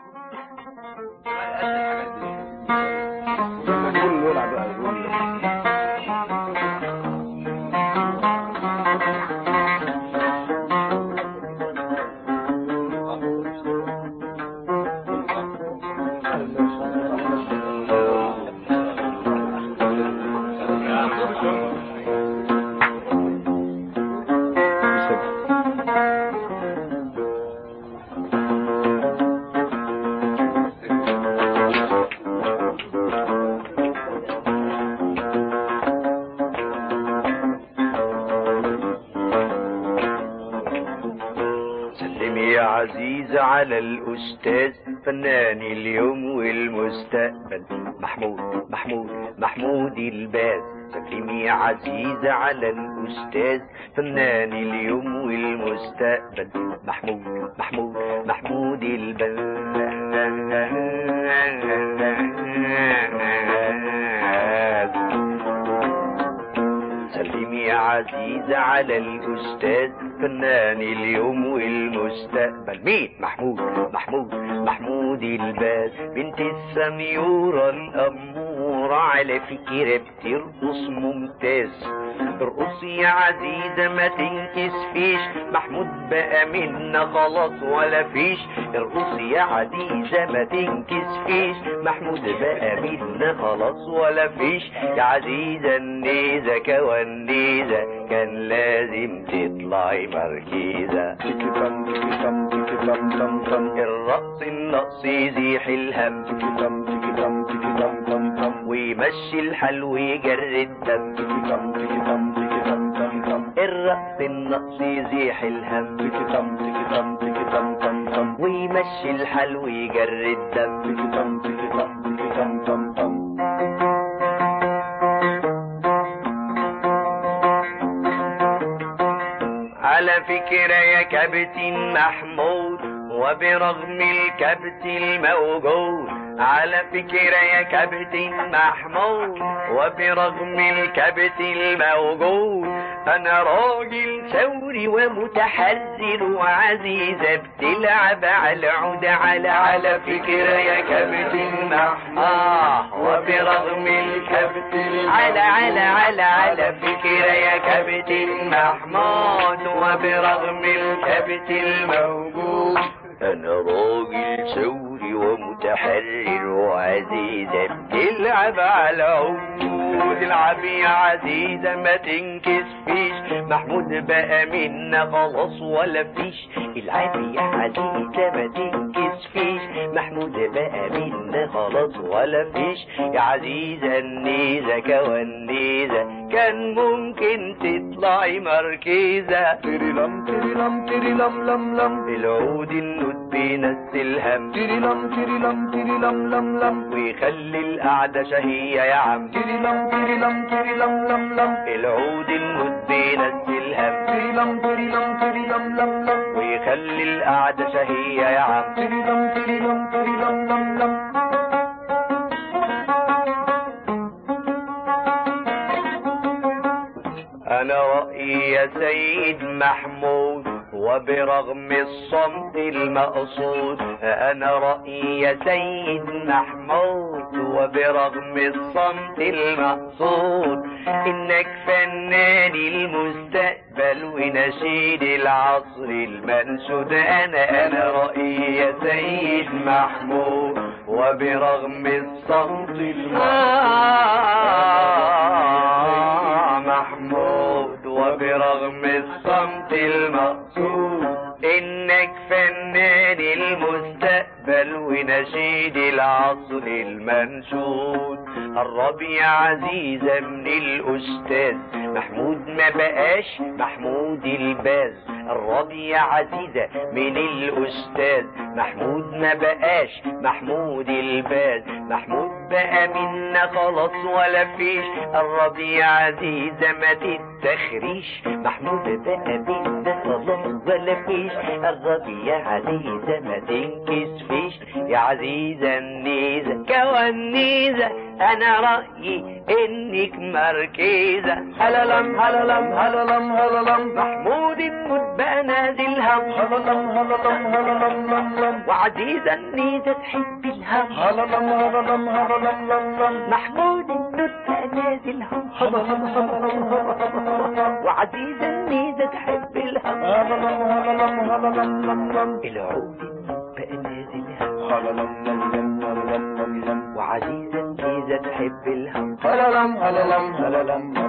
كل دول بقى يقول سلم يا عزيز على الأستاذ فنان اليوم والمستقبل محمود محمود محمود الباز سلم يا عزيز على الأستاذ فنان اليوم والمستقبل محمود محمود محمود الباز سلم يا عزيز على الأستاذ فنان اليوم والمستقبل مين محمود محمود محمود الباز بنت السميورة الأمورة على فكرة بترقص ممتاز ارقصي يا عزيزة ما تنكسفيش محمود بقى منا خلاص ولا فيش ارقصي يا عزيزة ما تنكسفيش محمود بقى منا خلاص ولا فيش يا عزيزة النيزة كوالنيزة كان لازم تطلعي مركيزة تيكي تم تيكي تم تيكي تم تم تم الرقص النقص يزيح الهم تيكي تم تيكي تم تيكي تم تم تم ويمشي الحل ويجري الدم تيكي تم تيكي تم تيكي تم تم تم الرقص النقص يزيح الهم تيكي تم تيكي تم تيكي تم تم تم ويمشي الحل ويجري الدم تيكي تم تيكي تم تيكي تم تم تم على فكرة يا كابتن محمود وبرغم الكبت الموجود على فكرة يا كابتن محمود وبرغم الكبت الموجود أنا راجل ثوري ومتحذر وعزيزة بتلعب على العود على على فكرة يا كابتن محمود آه وبرغم الكبت على على على على فكرة يا كابتن محمود وبرغم الكبت الموجود أنا راجل ثوري ومتحرر وعزيزة بتلعب على عود العبي يا عزيزة ما تنكسفيش محمود بقى منا خلاص ولا فيش العبي يا عزيزة ما تنكسفيش محمود بقى منا خلاص ولا فيش يا عزيزة النيزة كوالنيزة كان ممكن تطلعي مركزة تيري لم تيري لم تيري لم لم لم العود النود بينس الهم تيري لم تيري لم تيري لم لم لم ويخلي القعدة شهية يا عم تيري لم تيري لم تيري لم لم لم العود النود بينس الهم تيري لم تيري لم تيري لم لم لم ويخلي القعدة شهية يا عم تيري لم تيري لم تيري لم لم لم أنا رأيي يا سيد محمود وبرغم الصمت المقصود أنا رأيي يا سيد محمود وبرغم الصمت المقصود إنك فنان المستقبل ونشيد العصر المنشود أنا أنا رأيي يا سيد محمود وبرغم الصمت المقصود محمود وبرغم الصمت المقصود انك فنان المستقبل ونشيد العصر المنشود قرب يا عزيزة من الأستاذ محمود ما بقاش محمود الباز قرب يا عزيزة من الأستاذ محمود ما بقاش محمود الباز محمود بقى منا خلاص ولا فيش قرب يا عزيزة ما تتخريش محمود بقى منا خلاص ولا فيش قرب يا عزيزة ما تنكسفيش يا عزيزة النيزة كوالنيزة انا رأيي انك مركزة هللم هللم هللم هللم محمود النود بقى نازل هم هللم هللم هللم لم لم وعزيزة النيزة تحب الهم هللم هللم هللم لم لم محمود النود بقى نازل هم هللم هللم هللم وعزيزة النيزة تحب الهم هللم هللم هللم لم لم العود النود بقى نازل هم هللم لم لم لم لم لم لم وعزيزة النيزة تحب الهم هللم هللم هللم